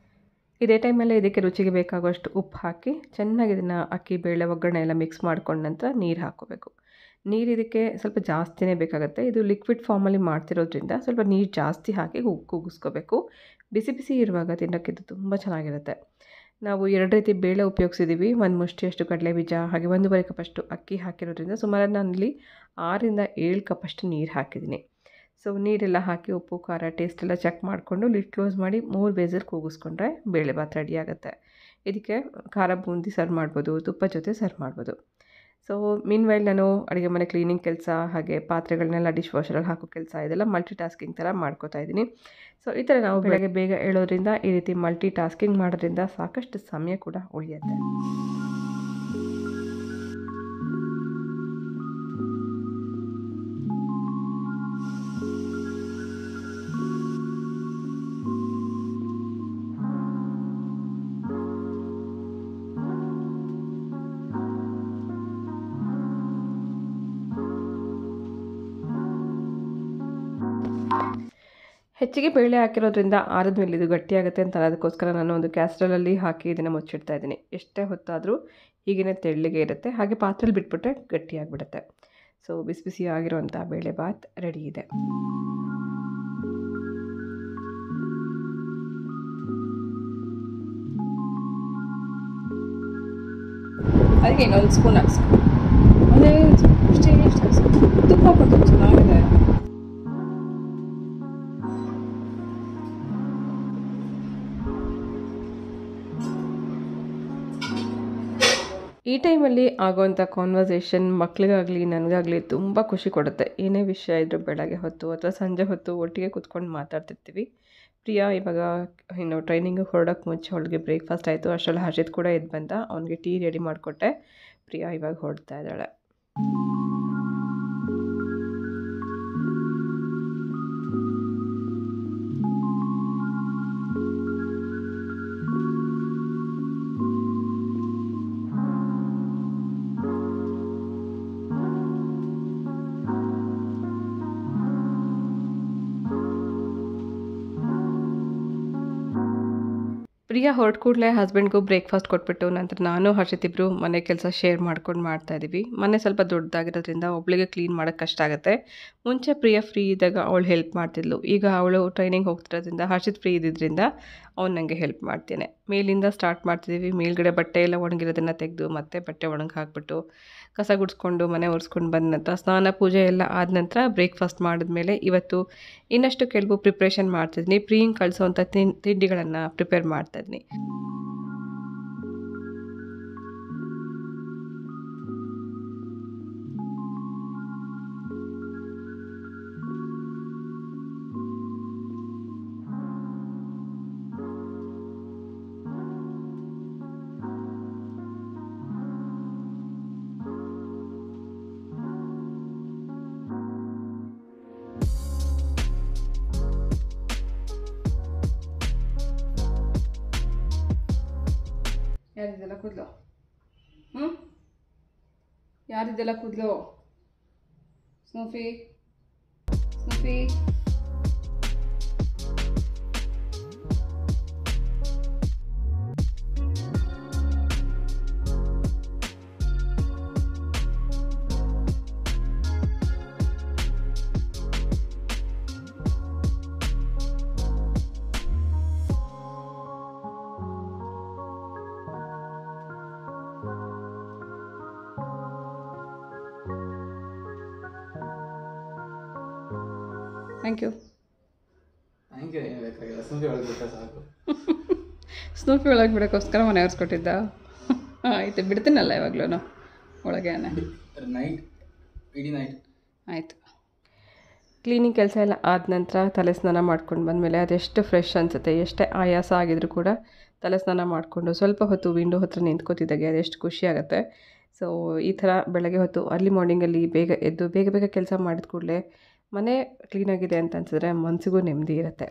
ಇದೇ ಟೈಮಲ್ಲೇ ಇದಕ್ಕೆ ರುಚಿಗೆ ಬೇಕಾಗುವಷ್ಟು ಉಪ್ಪು ಹಾಕಿ ಚೆನ್ನಾಗಿ ಇದನ್ನು ಅಕ್ಕಿ ಬೇಳೆ ಒಗ್ಗರಣೆ ಎಲ್ಲ ಮಿಕ್ಸ್ ಮಾಡ್ಕೊಂಡ ನಂತರ ನೀರು ಹಾಕ್ಕೋಬೇಕು ನೀರು ಇದಕ್ಕೆ ಸ್ವಲ್ಪ ಜಾಸ್ತಿನೇ ಬೇಕಾಗುತ್ತೆ ಇದು ಲಿಕ್ವಿಡ್ ಫಾರ್ಮಲ್ಲಿ ಮಾಡ್ತಿರೋದ್ರಿಂದ ಸ್ವಲ್ಪ ನೀರು ಜಾಸ್ತಿ ಹಾಕಿ ಉಗ್ ಕೂಗಿಸ್ಕೋಬೇಕು ಬಿಸಿ ಬಿಸಿ ಇರುವಾಗ ತಿನ್ನೋಕ್ಕೆ ಇದು ತುಂಬ ಚೆನ್ನಾಗಿರುತ್ತೆ ನಾವು ಎರಡು ರೀತಿ ಬೇಳೆ ಉಪಯೋಗಿಸಿದ್ದೀವಿ ಒಂದು ಮುಷ್ಟಿಯಷ್ಟು ಕಡಲೆ ಬೀಜ ಹಾಗೆ ಒಂದೂವರೆ ಕಪ್ಪಷ್ಟು ಅಕ್ಕಿ ಹಾಕಿರೋದ್ರಿಂದ ಸುಮಾರು ನಾನಿಲ್ಲಿ ಆರಿಂದ ಏಳು ಕಪ್ಪಷ್ಟು ನೀರು ಹಾಕಿದ್ದೀನಿ ಸೊ ನೀರೆಲ್ಲ ಹಾಕಿ ಉಪ್ಪು ಖಾರ ಟೇಸ್ಟ್ ಎಲ್ಲ ಚೆಕ್ ಮಾಡಿಕೊಂಡು ಲಿಡ್ ಕ್ಲೋಸ್ ಮಾಡಿ ಮೂರು ಬೇಸಲ್ಲಿ ಕೂಗಿಸ್ಕೊಂಡ್ರೆ ಬೇಳೆ ಭಾತ್ ರೆಡಿ ಆಗುತ್ತೆ ಇದಕ್ಕೆ ಖಾರ ಬೂಂದಿ ಸರ್ವ್ ಮಾಡ್ಬೋದು ತುಪ್ಪ ಜೊತೆ ಸರ್ವ್ ಮಾಡ್ಬೋದು ಸೊ ಮೀನ್ ವೈಲ್ ನಾನು ಅಡುಗೆ ಮನೆ ಕ್ಲೀನಿಂಗ್ ಕೆಲಸ ಹಾಗೆ ಪಾತ್ರೆಗಳನ್ನೆಲ್ಲ ಡಿಶ್ ವಾಷರಲ್ಲಿ ಹಾಕೋ ಕೆಲಸ ಇದೆಲ್ಲ ಮಲ್ಟಿ ಟಾಸ್ಕಿಂಗ್ ಥರ ಮಾಡ್ಕೋತಾ ಇದ್ದೀನಿ ಸೊ ಈ ಥರ ನಾವು ಬೆಳಗ್ಗೆ ಬೇಗ ಹೇಳೋದ್ರಿಂದ ಈ ರೀತಿ ಮಲ್ಟಿ ಟಾಸ್ಕಿಂಗ್ ಮಾಡೋದ್ರಿಂದ ಸಾಕಷ್ಟು ಸಮಯ ಕೂಡ ಉಳಿಯುತ್ತೆ ಹೆಚ್ಚಿಗೆ ಬೇಳೆ ಹಾಕಿರೋದ್ರಿಂದ ಆರದ ಮೇಲೆ ಇದು ಗಟ್ಟಿಯಾಗುತ್ತೆ ಅಂತ ಅದಕ್ಕೋಸ್ಕರ ನಾನು ಒಂದು ಕ್ಯಾಸ್ಟ್ರಲಲ್ಲಿ ಹಾಕಿ ಇದನ್ನು ಮುಚ್ಚಿಡ್ತಾ ಇದ್ದೀನಿ ಎಷ್ಟೇ ಹೊತ್ತಾದರೂ ಹೀಗೇ ತೆಳ್ಳಗೆ ಇರುತ್ತೆ ಹಾಗೆ ಪಾತ್ರೆಲಿ ಬಿಟ್ಬಿಟ್ರೆ ಗಟ್ಟಿಯಾಗಿಬಿಡುತ್ತೆ ಸೊ ಬಿಸಿ ಬಿಸಿ ಆಗಿರುವಂಥ ಬೇಳೆ ಭಾತ್ ರೆಡಿ ಇದೆ ಅದಕ್ಕೆ ಇನ್ನೊಂದು ಸ್ಪೂನ್ ಹಾಕ್ಸ್ಕೊ ಒಂದೇ ಅಷ್ಟೇ ಎಷ್ಟು ಹಾಕ್ಸ್ಕೊ ತುಪ್ಪ ಹಾಕೊಂಡು ಚೆನ್ನಾಗಿದೆ ಈ ಟೈಮಲ್ಲಿ ಆಗೋವಂಥ ಕಾನ್ವರ್ಸೇಷನ್ ಮಕ್ಳಿಗಾಗಲಿ ನನಗಾಗಲಿ ತುಂಬ ಖುಷಿ ಕೊಡುತ್ತೆ ಏನೇ ವಿಷಯ ಇದ್ರೂ ಬೆಳಗ್ಗೆ ಹೊತ್ತು ಅಥವಾ ಸಂಜೆ ಹೊತ್ತು ಒಟ್ಟಿಗೆ ಕೂತ್ಕೊಂಡು ಮಾತಾಡ್ತಿರ್ತೀವಿ ಪ್ರಿಯಾ ಇವಾಗ ಇನ್ನು ಟ್ರೈನಿಂಗಿಗೆ ಹೊರಡೋಕ್ಕೆ ಮುಂಚೆ ಅವಳಿಗೆ ಬ್ರೇಕ್ಫಾಸ್ಟ್ ಆಯಿತು ಅಷ್ಟರಲ್ಲಿ ಹರ್ಷಿತ್ ಕೂಡ ಎದ್ದು ಬಂದ ಅವನಿಗೆ ಟೀ ರೆಡಿ ಮಾಡಿಕೊಟ್ಟೆ ಪ್ರಿಯಾ ಇವಾಗ ಹೊರಡ್ತಾ ಇದ್ದಾಳೆ ಪ್ರಿಯಾ ಹೊರಟ ಕೂಡಲೇ ಹಸ್ಬೆಂಡ್ಗೂ ಬ್ರೇಕ್ಫಾಸ್ಟ್ ಕೊಟ್ಬಿಟ್ಟು ನಂತರ ನಾನು ಹರ್ಷಿತ್ ಇಬ್ಬರು ಮನೆ ಕೆಲಸ ಶೇರ್ ಮಾಡ್ಕೊಂಡು ಮಾಡ್ತಾ ಇದ್ದೀವಿ ಮನೆ ಸ್ವಲ್ಪ ದೊಡ್ಡದಾಗಿರೋದ್ರಿಂದ ಒಬ್ಳಿಗೆ ಕ್ಲೀನ್ ಮಾಡೋಕ್ಕೆ ಕಷ್ಟ ಆಗುತ್ತೆ ಮುಂಚೆ ಪ್ರಿಯಾ ಫ್ರೀ ಇದ್ದಾಗ ಅವಳು ಹೆಲ್ಪ್ ಮಾಡ್ತಿದ್ಲು ಈಗ ಅವಳು ಟ್ರೈನಿಂಗ್ ಹೋಗ್ತಿರೋದ್ರಿಂದ ಹರ್ಷಿತ್ ಫ್ರೀ ಇದ್ದಿದ್ದರಿಂದ ಅವ್ನು ನನಗೆ ಹೆಲ್ಪ್ ಮಾಡ್ತೇನೆ ಮೇಲಿಂದ ಸ್ಟಾರ್ಟ್ ಮಾಡ್ತಿದ್ದೀವಿ ಮೇಲ್ಗಡೆ ಬಟ್ಟೆ ಎಲ್ಲ ಒಣಗಿರೋದನ್ನು ತೆಗೆದು ಮತ್ತೆ ಬಟ್ಟೆ ಒಣಗಿ ಹಾಕ್ಬಿಟ್ಟು ಕಸ ಗುಡಿಸ್ಕೊಂಡು ಮನೆ ಒರೆಸ್ಕೊಂಡು ಬಂದ ನಂತರ ಸ್ನಾನ ಪೂಜೆ ಎಲ್ಲ ಆದ ನಂತರ ಬ್ರೇಕ್ಫಾಸ್ಟ್ ಮಾಡಿದ್ಮೇಲೆ ಇವತ್ತು ಇನ್ನಷ್ಟು ಕೆಲವು ಪ್ರಿಪ್ರೇಷನ್ ಮಾಡ್ತಿದ್ದೀನಿ ಪ್ರೀಂಗ್ ಕಳಿಸೋವಂಥ ತಿನ್ ತಿಂಡಿಗಳನ್ನು ಪ್ರಿಪೇರ್ ಮಾಡ್ತಾಯಿದ್ದೀನಿ ಯಾರಿದ್ದೆಲ್ಲ ಕೂದಲು ಹ್ಞೂ ಯಾರಿದ್ದೆಲ್ಲ ಕೂದಲು Snoopy Snoopy thank you thank you ಏನು ಬೇಕಾಗಿಲ್ಲ ಸುಮ್ಮನೆ ಒಳಗೆ ಸಾಕು ಸ್ನೂಫಿ ಒಳಗೆ ಬಿಡೋಕ್ಕೋಸ್ಕರ ಮನೆ ಒರೆಸ್ಕೊಟ್ಟಿದ್ದ ಆಯ್ತು ಬಿಡ್ತೀನಲ್ಲ ಇವಾಗ್ಲೂ ಒಳಗೆ ನೈಟ್ ಇಡೀ ನೈಟ್ ಆಯಿತು ಕ್ಲೀನಿಂಗ್ ಕೆಲಸ ಎಲ್ಲ ಆದ ನಂತರ ತಲೆ ಸ್ನಾನ ಮಾಡ್ಕೊಂಡು ಬಂದಮೇಲೆ ಅದೆಷ್ಟು ಫ್ರೆಶ್ ಅನಿಸುತ್ತೆ ಎಷ್ಟೇ ಆಯಾಸ ಆಗಿದ್ರು ಕೂಡ ತಲೆ ಸ್ನಾನ ಮಾಡಿಕೊಂಡು ಸ್ವಲ್ಪ ಹೊತ್ತು ವಿಂಡೋ ಹತ್ರ ನಿಂತ್ಕೋತಿದ್ದಾಗೆ ಅದೆಷ್ಟು ಖುಷಿ ಆಗುತ್ತೆ ಸೊ ಈ ಥರ ಬೆಳಗ್ಗೆ ಹೊತ್ತು ಅರ್ಲಿ ಮಾರ್ನಿಂಗಲ್ಲಿ ಬೇಗ ಎದ್ದು ಬೇಗ ಬೇಗ ಕೆಲಸ ಮಾಡಿದ ಕೂಡಲೇ ಮನೆ ಕ್ಲೀನಾಗಿದೆ ಅಂತ ಅನ್ಸಿದ್ರೆ ಮನಸ್ಸಿಗೂ ನೆಮ್ಮದಿ ಇರುತ್ತೆ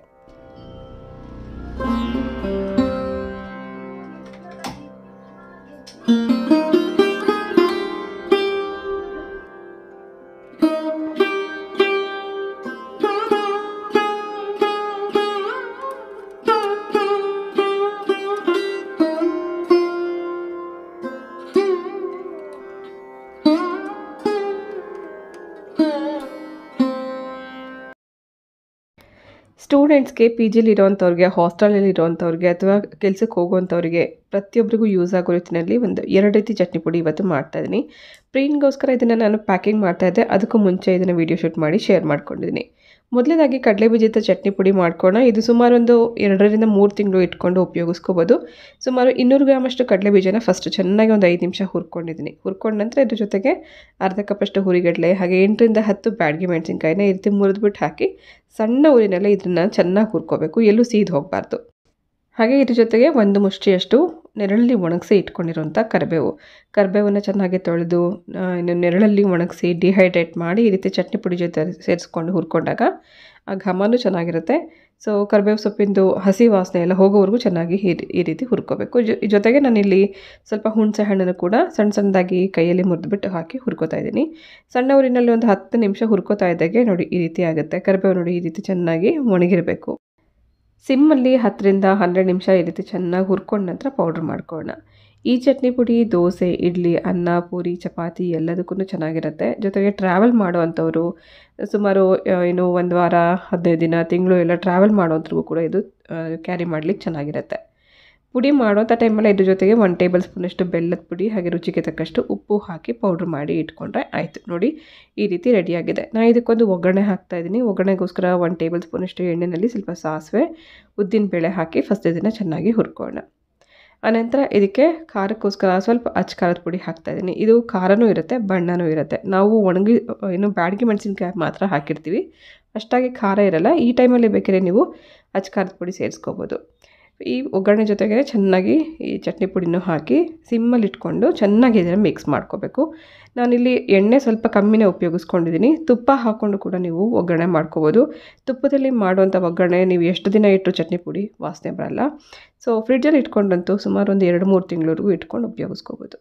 ಸ್ಟೂಡೆಂಟ್ಸ್ಗೆ ಪಿ ಜಿಲಿ ಇರೋವಂಥವ್ರಿಗೆ ಹಾಸ್ಟೆಲಲ್ಲಿ ಇರೋವಂಥವ್ರಿಗೆ ಅಥವಾ ಕೆಲಸಕ್ಕೆ ಹೋಗುವಂಥವ್ರಿಗೆ ಪ್ರತಿಯೊಬ್ಬರಿಗೂ ಯೂಸ್ ಆಗೋ ರೀತಿಯಲ್ಲಿ ಒಂದು ಎರಡು ರೀತಿ ಚಟ್ನಿ ಪುಡಿ ಇವತ್ತು ಮಾಡ್ತಾಯಿದ್ದೀನಿ ಪ್ರೀನ್ಗೋಸ್ಕರ ಇದನ್ನು ನಾನು ಪ್ಯಾಕಿಂಗ್ ಮಾಡ್ತಾಯಿದ್ದೆ ಅದಕ್ಕೂ ಮುಂಚೆ ಇದನ್ನು ವೀಡಿಯೋ ಶೂಟ್ ಮಾಡಿ ಶೇರ್ ಮಾಡ್ಕೊಂಡಿದ್ದೀನಿ ಮೊದಲನೇದಾಗಿ ಕಡಲೆ ಬೀಜದ ಚಟ್ನಿ ಪುಡಿ ಮಾಡ್ಕೊಳ್ಳೋಣ ಇದು ಸುಮಾರು ಒಂದು ಎರಡರಿಂದ ಮೂರು ತಿಂಗಳು ಇಟ್ಕೊಂಡು ಉಪಯೋಗಿಸ್ಕೋಬೋದು ಸುಮಾರು ಇನ್ನೂರು ಗ್ರಾಮಷ್ಟು ಕಡಲೆ ಬೀಜನ ಫಸ್ಟ್ ಚೆನ್ನಾಗಿ ಒಂದು ಐದು ನಿಮಿಷ ಹುರ್ಕೊಂಡಿದ್ದೀನಿ ಹುರ್ಕೊಂಡ ನಂತರ ಇದ್ರ ಜೊತೆಗೆ ಅರ್ಧ ಕಪ್ಪಷ್ಟು ಹುರಿಗಡಲೆ ಹಾಗೆ ಎಂಟರಿಂದ ಹತ್ತು ಬ್ಯಾಡಗಿ ಮೆಣಸಿನ್ಕಾಯಿನ ಈ ರೀತಿ ಮುರಿದ್ಬಿಟ್ಟು ಹಾಕಿ ಸಣ್ಣ ಊರಿನಲ್ಲೇ ಇದನ್ನು ಚೆನ್ನಾಗಿ ಹುರ್ಕೋಬೇಕು ಎಲ್ಲೂ ಸೀದ್ ಹೋಗಬಾರ್ದು ಹಾಗೆ ಇದ್ರ ಜೊತೆಗೆ ಒಂದು ಮುಷ್ಟಿಯಷ್ಟು ನೆರಳಲ್ಲಿ ಒಣಗಿಸಿ ಇಟ್ಕೊಂಡಿರೋಂಥ ಕರಿಬೇವು ಕರಿಬೇವನ್ನು ಚೆನ್ನಾಗಿ ತೊಳೆದು ಆ, ಇನ್ನು ನೆರಳಲ್ಲಿ ಒಣಗಿಸಿ ಡಿಹೈಡ್ರೇಟ್ ಮಾಡಿ ಈ ರೀತಿ ಚಟ್ನಿ ಪುಡಿ ಜೊತೆ ಸೇರಿಸ್ಕೊಂಡು ಹುರ್ಕೊಂಡಾಗ ಆ ಘಮನೂ ಚೆನ್ನಾಗಿರುತ್ತೆ ಸೊ ಕರಿಬೇವು ಸೊಪ್ಪಿಂದು ಹಸಿ ವಾಸನೆ ಎಲ್ಲ ಹೋಗೋವರೆಗೂ ಚೆನ್ನಾಗಿ ಈ ರೀ- ಈ ರೀತಿ ಹುರ್ಕೋಬೇಕು ಜೊ ಜೊತೆಗೆ ನಾನಿಲ್ಲಿ ಸ್ವಲ್ಪ ಹುಣಸೆ ಹಣ್ಣನ್ನು ಕೂಡ ಸಣ್ಣ ಸಣ್ಣದಾಗಿ ಕೈಯಲ್ಲಿ ಮುರಿದ್ಬಿಟ್ಟು ಹಾಕಿ ಹುರ್ಕೋತಾ ಇದ್ದೀನಿ ಸಣ್ಣ ಊರಿನಲ್ಲಿ ಒಂದು ಹತ್ತು ನಿಮಿಷ ಹುರ್ಕೋತಾ ಇದ್ದಾಗೆ ನೋಡಿ ಈ ರೀತಿ ಆಗುತ್ತೆ ಕರಿಬೇವು ನೋಡಿ ಈ ರೀತಿ ಚೆನ್ನಾಗಿ ಒಣಗಿರಬೇಕು ಸಿಮ್ಮಲ್ಲಿ ಹತ್ತರಿಂದ ಹನ್ನೆರಡು ನಿಮಿಷ ಈ ರೀತಿ ಚೆನ್ನಾಗಿ ಹುರ್ಕೊಂಡ ನಂತರ ಪೌಡ್ರ್ ಮಾಡ್ಕೊಳ್ಳೋಣ ಈ ಚಟ್ನಿ ಪುಡಿ ದೋಸೆ ಇಡ್ಲಿ ಅನ್ನ ಪೂರಿ ಚಪಾತಿ ಎಲ್ಲದಕ್ಕೂ ಚೆನ್ನಾಗಿರುತ್ತೆ ಜೊತೆಗೆ ಟ್ರಾವೆಲ್ ಮಾಡೋವಂಥವ್ರು ಸುಮಾರು ಆ, ಏನು ಒಂದು ವಾರ ಹದಿನೈದು ದಿನ ತಿಂಗಳು ಎಲ್ಲ ಟ್ರಾವೆಲ್ ಮಾಡೋಂಥವ್ರಿಗೂ ಕೂಡ ಇದು ಕ್ಯಾರಿ ಮಾಡ್ಲಿಕ್ಕೆ ಚೆನ್ನಾಗಿರುತ್ತೆ ಪುಡಿ ಮಾಡೋಂಥ ಟೈಮಲ್ಲಿ ಇದ್ರ ಜೊತೆಗೆ ಒನ್ ಟೇಬಲ್ ಸ್ಪೂನಷ್ಟು ಬೆಲ್ಲದ ಪುಡಿ ಹಾಗೆ ರುಚಿಗೆ ತಕ್ಕಷ್ಟು ಉಪ್ಪು ಹಾಕಿ ಪೌಡ್ರ್ ಮಾಡಿ ಇಟ್ಕೊಂಡ್ರೆ ಆಯಿತು ನೋಡಿ ಈ ರೀತಿ ರೆಡಿಯಾಗಿದೆ ನಾನು ಇದಕ್ಕೊಂದು ಒಗ್ಗರಣೆ ಹಾಕ್ತಾ ಇದ್ದೀನಿ ಒಗ್ಗರಣೆಗೋಸ್ಕರ ಒನ್ ಟೇಬಲ್ ಸ್ಪೂನಷ್ಟು ಎಣ್ಣೆಯಲ್ಲಿ ಸ್ವಲ್ಪ ಸಾಸಿವೆ ಉದ್ದಿನ ಬೇಳೆ ಹಾಕಿ ಫಸ್ಟ್ ಇದನ್ನು ಚೆನ್ನಾಗಿ ಹುರ್ಕೊಳ್ಳೋಣ ಆನಂತರ ಇದಕ್ಕೆ ಖಾರಕ್ಕೋಸ್ಕರ ಸ್ವಲ್ಪ ಅಚ್ಚ ಖಾರದ ಪುಡಿ ಹಾಕ್ತಾ ಇದ್ದೀನಿ ಇದು ಖಾರನೂ ಇರುತ್ತೆ ಬಣ್ಣನೂ ಇರುತ್ತೆ ನಾವು ಒಣಗಿ ಏನು ಬ್ಯಾಡಗಿ ಮೆಣಸಿನ್ಕಾಯಿ ಮಾತ್ರ ಹಾಕಿರ್ತೀವಿ ಅಷ್ಟಾಗಿ ಖಾರ ಇರಲ್ಲ ಈ ಟೈಮಲ್ಲಿ ಬೇಕಾದ್ರೆ ನೀವು ಅಚ್ಚ ಖಾರದ ಪುಡಿ ಸೇರಿಸ್ಕೋಬೋದು ಈ ಒಗ್ಗರಣೆ ಜೊತೆಗೆ ಚೆನ್ನಾಗಿ ಈ ಚಟ್ನಿ ಪುಡಿನೂ ಹಾಕಿ ಸಿಮ್ಮಲ್ಲಿ ಇಟ್ಕೊಂಡು ಚೆನ್ನಾಗಿ ಇದನ್ನು ಮಿಕ್ಸ್ ಮಾಡ್ಕೋಬೇಕು ನಾನಿಲ್ಲಿ ಎಣ್ಣೆ ಸ್ವಲ್ಪ ಕಮ್ಮಿನೇ ಉಪಯೋಗಿಸ್ಕೊಂಡಿದ್ದೀನಿ ತುಪ್ಪ ಹಾಕ್ಕೊಂಡು ಕೂಡ ನೀವು ಒಗ್ಗರಣೆ ಮಾಡ್ಕೋಬೋದು ತುಪ್ಪದಲ್ಲಿ ಮಾಡುವಂಥ ಒಗ್ಗರಣೆ ನೀವು ಎಷ್ಟು ದಿನ ಇಟ್ಟರು ಚಟ್ನಿ ಪುಡಿ ವಾಸನೆ ಬರಲ್ಲ ಸೊ ಫ್ರಿಡ್ಜಲ್ಲಿ ಇಟ್ಕೊಂಡಂತೂ ಸುಮಾರು ಒಂದು ಎರಡು ಮೂರು ತಿಂಗಳವರೆಗೂ ಇಟ್ಕೊಂಡು ಉಪಯೋಗಿಸ್ಕೋಬೋದು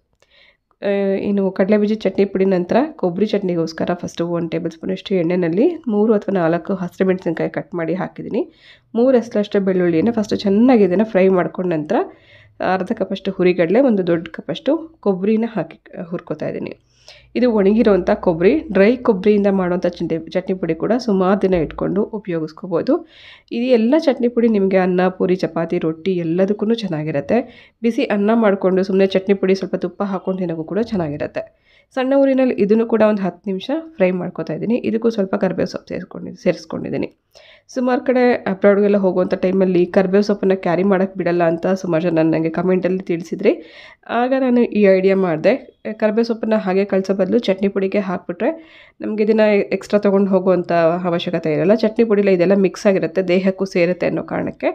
ಆ, ಇನ್ನು ಕಡಲೆಬೀಜ ಚಟ್ನಿ ಪುಡಿ ನಂತರ ಕೊಬ್ಬರಿ ಚಟ್ನಿಗೋಸ್ಕರ ಫಸ್ಟು ಒನ್ ಟೇಬಲ್ ಸ್ಪೂನಷ್ಟು ಎಣ್ಣೆಯಲ್ಲಿ ಮೂರು ಅಥವಾ ನಾಲ್ಕು ಹಸಿರು ಮೆಣಸಿನ್ಕಾಯಿ ಕಟ್ ಮಾಡಿ ಹಾಕಿದ್ದೀನಿ ಮೂರು ಎಸ್ಲಷ್ಟು ಬೆಳ್ಳುಳ್ಳಿಯನ್ನು ಫಸ್ಟು ಚೆನ್ನಾಗಿ ಇದನ್ನು ಫ್ರೈ ಮಾಡ್ಕೊಂಡ ನಂತರ ಅರ್ಧ ಕಪ್ಪಷ್ಟು ಹುರಿಗಡಲೆ ಒಂದು ದೊಡ್ಡ ಕಪ್ಪಷ್ಟು ಕೊಬ್ಬರಿನ ಹಾಕಿ ಹುರ್ಕೋತಾ ಇದ್ದೀನಿ ಇದು ಒಣಗಿರೋಂಥ ಕೊಬ್ಬರಿ ಡ್ರೈ ಕೊಬ್ಬರಿಯಿಂದ ಮಾಡೋಂಥ ಚಟ್ನಿ ಚಟ್ನಿ ಪುಡಿ ಕೂಡ ಸುಮಾರು ದಿನ ಇಟ್ಕೊಂಡು ಉಪಯೋಗಿಸ್ಕೋಬೋದು ಇದು ಎಲ್ಲ ಚಟ್ನಿ ಪುಡಿ ನಿಮಗೆ ಅನ್ನ ಪೂರಿ ಚಪಾತಿ ರೊಟ್ಟಿ ಎಲ್ಲದಕ್ಕೂ ಚೆನ್ನಾಗಿರುತ್ತೆ ಬಿಸಿ ಅನ್ನ ಮಾಡಿಕೊಂಡು ಸುಮ್ಮನೆ ಚಟ್ನಿ ಪುಡಿ ಸ್ವಲ್ಪ ತುಪ್ಪ ಹಾಕ್ಕೊಂಡು ತಿನ್ನೋಕ್ಕೂ ಕೂಡ ಚೆನ್ನಾಗಿರುತ್ತೆ ಸಣ್ಣ ಊರಿನಲ್ಲಿ ಇದನ್ನು ಕೂಡ ಒಂದು ಹತ್ತು ನಿಮಿಷ ಫ್ರೈ ಮಾಡ್ಕೊತಾ ಇದ್ದೀನಿ ಇದಕ್ಕೂ ಸ್ವಲ್ಪ ಕರಿಬೇವು ಸೊಪ್ಪು ಸೇರಿಸ್ಕೊಂಡಿದ್ದು ಸೇರಿಸ್ಕೊಂಡಿದ್ದೀನಿ ಸುಮಾರು ಕಡೆ ಅಬ್ರಾಡ್ಗೆಲ್ಲ ಹೋಗುವಂಥ ಟೈಮಲ್ಲಿ ಕರಿಬೇವು ಸೊಪ್ಪನ್ನು ಕ್ಯಾರಿ ಮಾಡೋಕ್ಕೆ ಬಿಡಲ್ಲ ಅಂತ ಸುಮಾರು ಜನ ನನಗೆ ಕಮೆಂಟಲ್ಲಿ ತಿಳಿಸಿದ್ರಿ ಆಗ ನಾನು ಈ ಐಡಿಯಾ ಮಾಡಿದೆ ಕರಿಬೇವು ಸೊಪ್ಪನ್ನು ಹಾಗೆ ಕಳಿಸೋ ಬದಲು ಚಟ್ನಿ ಪುಡಿಗೆ ಹಾಕ್ಬಿಟ್ರೆ ನಮಗೆ ಇದನ್ನು ಎಕ್ಸ್ಟ್ರಾ ತೊಗೊಂಡು ಹೋಗುವಂಥ ಅವಶ್ಯಕತೆ ಇರಲ್ಲ ಚಟ್ನಿ ಪುಡಿಲ ಇದೆಲ್ಲ ಮಿಕ್ಸ್ ಆಗಿರುತ್ತೆ ದೇಹಕ್ಕೂ ಸೇರುತ್ತೆ ಅನ್ನೋ ಕಾರಣಕ್ಕೆ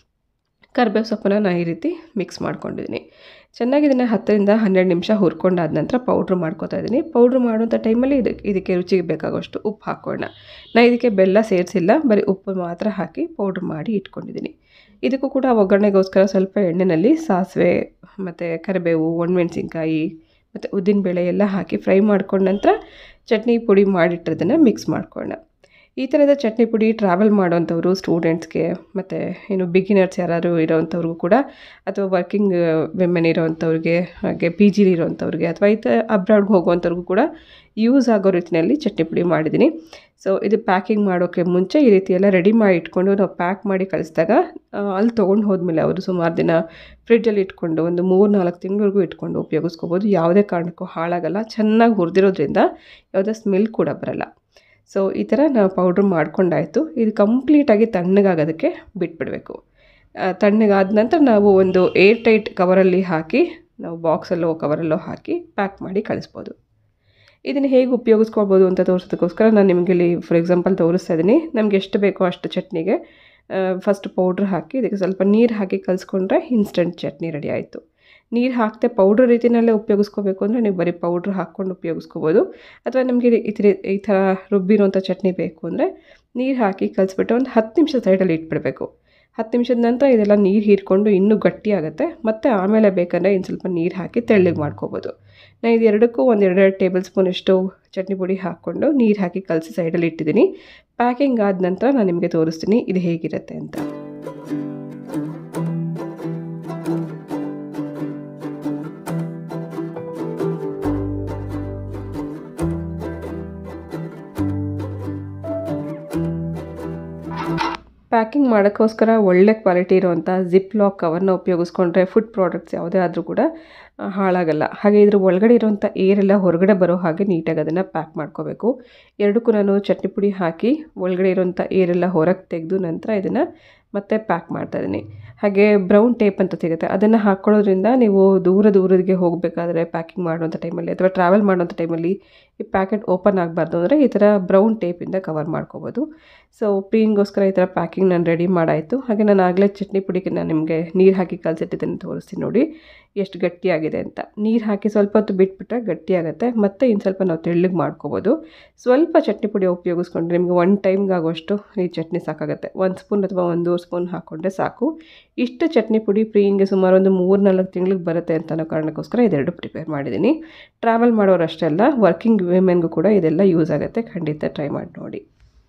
ಕರಿಬೇವು ಸೊಪ್ಪನ್ನು ನಾನು ಈ ರೀತಿ ಮಿಕ್ಸ್ ಮಾಡ್ಕೊಂಡಿದ್ದೀನಿ ಚೆನ್ನಾಗಿ ಇದನ್ನು ಹತ್ತರಿಂದ ಹನ್ನೆರಡು ನಿಮಿಷ ಹುರ್ಕೊಂಡಾದ ನಂತರ ಪೌಡ್ರ್ ಮಾಡ್ಕೊತಾ ಇದ್ದೀನಿ ಪೌಡ್ರ್ ಮಾಡುವಂಥ ಟೈಮಲ್ಲಿ ಇದಕ್ಕೆ ಇದಕ್ಕೆ ರುಚಿಗೆ ಬೇಕಾಗೋಷ್ಟು ಉಪ್ಪು ಹಾಕ್ಕೊಳ್ಳೋಣ ನಾನು ಇದಕ್ಕೆ ಬೆಲ್ಲ ಸೇರಿಸಿಲ್ಲ ಬರೀ ಉಪ್ಪು ಮಾತ್ರ ಹಾಕಿ ಪೌಡ್ರ್ ಮಾಡಿ ಇಟ್ಕೊಂಡಿದ್ದೀನಿ ಇದಕ್ಕೂ ಕೂಡ ಒಗ್ಗರಣೆಗೋಸ್ಕರ ಸ್ವಲ್ಪ ಎಣ್ಣೆಯಲ್ಲಿ ಸಾಸಿವೆ ಮತ್ತು ಕರಿಬೇವು ಒಣಮೆಣ್ಸಿನ್ಕಾಯಿ ಮತ್ತು ಉದ್ದಿನಬೇಳೆ ಎಲ್ಲ ಹಾಕಿ ಫ್ರೈ ಮಾಡ್ಕೊಂಡ ನಂತರ ಚಟ್ನಿ ಪುಡಿ ಮಾಡಿಟ್ಟಿರೋದನ್ನು ಮಿಕ್ಸ್ ಮಾಡ್ಕೊಳ್ಳೋಣ ಈ ಥರದ ಚಟ್ನಿ ಪುಡಿ ಟ್ರಾವೆಲ್ ಮಾಡೋವಂಥವ್ರು ಸ್ಟೂಡೆಂಟ್ಸ್ಗೆ ಮತ್ತು ಏನು ಬಿಗಿನರ್ಸ್ ಯಾರಾದ್ರು ಇರೋವಂಥವ್ರಿಗೂ ಕೂಡ ಅಥವಾ ವರ್ಕಿಂಗ್ ವಿಮೆನ್ ಇರೋವಂಥವ್ರಿಗೆ ಹಾಗೆ ಪಿ ಜಿಲಿ ಇರೋವಂಥವ್ರಿಗೆ ಅಥವಾ ಈ ಥರ ಅಬ್ರಾಡ್ಗೆ ಹೋಗುವಂಥವ್ರಿಗೂ ಕೂಡ ಯೂಸ್ ಆಗೋ ರೀತಿಯಲ್ಲಿ ಚಟ್ನಿ ಪುಡಿ ಮಾಡಿದ್ದೀನಿ ಸೊ ಇದು ಪ್ಯಾಕಿಂಗ್ ಮಾಡೋಕ್ಕೆ ಮುಂಚೆ ಈ ರೀತಿ ಎಲ್ಲ ರೆಡಿ ಮಾಡಿ ಇಟ್ಕೊಂಡು ನಾವು ಪ್ಯಾಕ್ ಮಾಡಿ ಕಳಿಸಿದಾಗ ಅಲ್ಲಿ ತೊಗೊಂಡು ಹೋದ್ಮೇಲೆ ಅವರು ಸುಮಾರು ದಿನ ಫ್ರಿಡ್ಜಲ್ಲಿ ಇಟ್ಕೊಂಡು ಒಂದು ಮೂರು ನಾಲ್ಕು ತಿಂಗಳವರೆಗೂ ಇಟ್ಕೊಂಡು ಉಪಯೋಗಿಸ್ಕೋಬೋದು ಯಾವುದೇ ಕಾರಣಕ್ಕೂ ಹಾಳಾಗಲ್ಲ ಚೆನ್ನಾಗಿ ಹುರಿದಿರೋದ್ರಿಂದ ಯಾವುದೇ ಸ್ಮೆಲ್ ಕೂಡ ಬರಲ್ಲ ಸೊ ಈ ಥರ ನಾವು ಪೌಡ್ರ್ ಮಾಡ್ಕೊಂಡಾಯಿತು ಇದು ಕಂಪ್ಲೀಟಾಗಿ ತಣ್ಣಗಾಗೋದಕ್ಕೆ ಬಿಟ್ಬಿಡಬೇಕು ತಣ್ಣಗಾದ ನಂತರ ನಾವು ಒಂದು ಏರ್ ಟೈಟ್ ಕವರಲ್ಲಿ ಹಾಕಿ ನಾವು ಬಾಕ್ಸಲ್ಲೋ ಕವರಲ್ಲೋ ಹಾಕಿ ಪ್ಯಾಕ್ ಮಾಡಿ ಕಳಿಸ್ಬೋದು ಇದನ್ನು ಹೇಗೆ ಉಪಯೋಗಿಸ್ಕೊಳ್ಬೋದು ಅಂತ ತೋರಿಸೋದಕ್ಕೋಸ್ಕರ ನಾನು ನಿಮಗೆ ಇಲ್ಲಿ ಫಾರ್ ಎಕ್ಸಾಂಪಲ್ ತೋರಿಸ್ತಾ ಇದ್ದೀನಿ ನಮ್ಗೆ ಎಷ್ಟು ಬೇಕೋ ಅಷ್ಟು ಚಟ್ನಿಗೆ ಫಸ್ಟ್ ಪೌಡ್ರ್ ಹಾಕಿ ಇದಕ್ಕೆ ಸ್ವಲ್ಪ ನೀರು ಹಾಕಿ ಕಲಿಸ್ಕೊಂಡ್ರೆ ಇನ್ಸ್ಟಂಟ್ ಚಟ್ನಿ ರೆಡಿ ಆಯಿತು ನೀರು ಹಾಕದೆ ಪೌಡ್ರ್ ರೀತಿಯಲ್ಲೇ ಉಪಯೋಗಿಸ್ಕೋಬೇಕು ಅಂದರೆ ನೀವು ಬರೀ ಪೌಡ್ರ್ ಹಾಕ್ಕೊಂಡು ಉಪಯೋಗಿಸ್ಕೋಬೋದು ಅಥವಾ ನಿಮಗೆ ಈ ಥರ ಈ ಥರ ರುಬ್ಬಿರೋಂಥ ಚಟ್ನಿ ಬೇಕು ಅಂದರೆ ನೀರು ಹಾಕಿ ಕಲಿಸ್ಬಿಟ್ಟು ಒಂದು ಹತ್ತು ನಿಮಿಷ ಸೈಡಲ್ಲಿ ಇಟ್ಬಿಡಬೇಕು ಹತ್ತು ನಿಮಿಷದ ನಂತರ ಇದೆಲ್ಲ ನೀರು ಹೀರ್ಕೊಂಡು ಇನ್ನೂ ಗಟ್ಟಿಯಾಗುತ್ತೆ ಮತ್ತು ಆಮೇಲೆ ಬೇಕಂದರೆ ಇನ್ನು ಸ್ವಲ್ಪ ನೀರು ಹಾಕಿ ತೆಳ್ಳಗೆ ಮಾಡ್ಕೋಬೋದು ನಾನು ಇದು ಎರಡಕ್ಕೂ ಒಂದು ಎರಡೆರಡು ಟೇಬಲ್ ಸ್ಪೂನಷ್ಟು ಚಟ್ನಿ ಪುಡಿ ಹಾಕ್ಕೊಂಡು ನೀರು ಹಾಕಿ ಕಲಸಿ ಸೈಡಲ್ಲಿ ಇಟ್ಟಿದ್ದೀನಿ ಪ್ಯಾಕಿಂಗ್ ಆದ ನಂತರ ನಾನು ನಿಮಗೆ ತೋರಿಸ್ತೀನಿ ಇದು ಹೇಗಿರುತ್ತೆ ಅಂತ ಪ್ಯಾಕಿಂಗ್ ಮಾಡೋಕ್ಕೋಸ್ಕರ ಒಳ್ಳೆ ಕ್ವಾಲಿಟಿ ಇರುವಂಥ ಜಿಪ್ ಲಾಕ್ ಕವರ್ನ ಉಪಯೋಗಿಸ್ಕೊಂಡ್ರೆ ಫುಡ್ ಪ್ರಾಡಕ್ಟ್ಸ್ ಯಾವುದೇ ಆದರೂ ಕೂಡ ಆ, ಹಾಳಾಗಲ್ಲ ಹಾಗೆ ಇದ್ರ ಒಳಗಡೆ ಇರುವಂಥ ಏರೆಲ್ಲ ಹೊರಗಡೆ ಬರೋ ಹಾಗೆ ನೀಟಾಗಿ ಅದನ್ನು ಪ್ಯಾಕ್ ಮಾಡ್ಕೋಬೇಕು ಎರಡಕ್ಕೂ ನಾನು ಚಟ್ನಿ ಪುಡಿ ಹಾಕಿ ಒಳಗಡೆ ಇರುವಂಥ ಏರೆಲ್ಲ ಹೊರಗೆ ತೆಗೆದು ನಂತರ ಇದನ್ನು ಮತ್ತೆ ಪ್ಯಾಕ್ ಮಾಡ್ತಾಯಿದ್ದೀನಿ ಹಾಗೆ ಬ್ರೌನ್ ಟೇಪ್ ಅಂತ ಸಿಗುತ್ತೆ ಅದನ್ನು ಹಾಕ್ಕೊಳ್ಳೋದ್ರಿಂದ ನೀವು ದೂರ ದೂರದಿಗೆ ಹೋಗಬೇಕಾದ್ರೆ ಪ್ಯಾಕಿಂಗ್ ಮಾಡುವಂಥ ಟೈಮಲ್ಲಿ ಅಥವಾ ಟ್ರಾವೆಲ್ ಮಾಡುವಂಥ ಟೈಮಲ್ಲಿ ಈ ಪ್ಯಾಕೆಟ್ ಓಪನ್ ಆಗಬಾರ್ದು ಅಂದರೆ ಈ ಥರ ಬ್ರೌನ್ ಟೇಪಿಂದ ಕವರ್ ಮಾಡ್ಕೋಬೋದು ಸೊ ಪ್ರೀನ್ಗೋಸ್ಕರ ಈ ಥರ ಪ್ಯಾಕಿಂಗ್ ನಾನು ರೆಡಿ ಮಾಡಾಯಿತು ಹಾಗೆ ನಾನು ಆಗಲೇ ಚಟ್ನಿ ಪುಡಿಗೆ ನಾನು ನಿಮಗೆ ನೀರು ಹಾಕಿ ಕಲಸಿಟ್ಟಿದ್ದನ್ನು ತೋರಿಸ್ತೀನಿ ನೋಡಿ ಎಷ್ಟು ಗಟ್ಟಿಯಾಗಿದೆ ಅಂತ ನೀರು ಹಾಕಿ ಸ್ವಲ್ಪ ಹೊತ್ತು ಬಿಟ್ಬಿಟ್ರೆ ಗಟ್ಟಿಯಾಗುತ್ತೆ ಮತ್ತು ಇನ್ನು ಸ್ವಲ್ಪ ನಾವು ತೆಳ್ಳಗೆ ಮಾಡ್ಕೋಬೋದು ಸ್ವಲ್ಪ ಚಟ್ನಿ ಪುಡಿ ಉಪಯೋಗಿಸ್ಕೊಂಡ್ರೆ ನಿಮಗೆ ಒನ್ ಟೈಮ್ಗೆ ಆಗೋಷ್ಟು ಈ ಚಟ್ನಿ ಸಾಕಾಗುತ್ತೆ ಒಂದು ಸ್ಪೂನ್ ಅಥವಾ ಒಂದು ಸ್ಪೂನ್ ಹಾಕ್ಕೊಂಡ್ರೆ ಸಾಕು ಇಷ್ಟು ಚಟ್ನಿ ಪುಡಿ ಪ್ರೀನ್ಗೆ ಸುಮಾರು ಒಂದು ಮೂರು ನಾಲ್ಕು ತಿಂಗಳಿಗೆ ಬರುತ್ತೆ ಅಂತ ಅನ್ನೋ ಕಾರಣಕ್ಕೋಸ್ಕರ ಇದೆರಡು ಪ್ರಿಪೇರ್ ಮಾಡಿದ್ದೀನಿ ಟ್ರಾವೆಲ್ ಮಾಡೋರು ಅಷ್ಟೇ ಅಲ್ಲ ವರ್ಕಿಂಗ್ ವಿಮೆನ್ಗೂ ಕೂಡ ಇದೆಲ್ಲ ಯೂಸ್ ಆಗುತ್ತೆ ಖಂಡಿತ ಟ್ರೈ ಮಾಡಿ ನೋಡಿ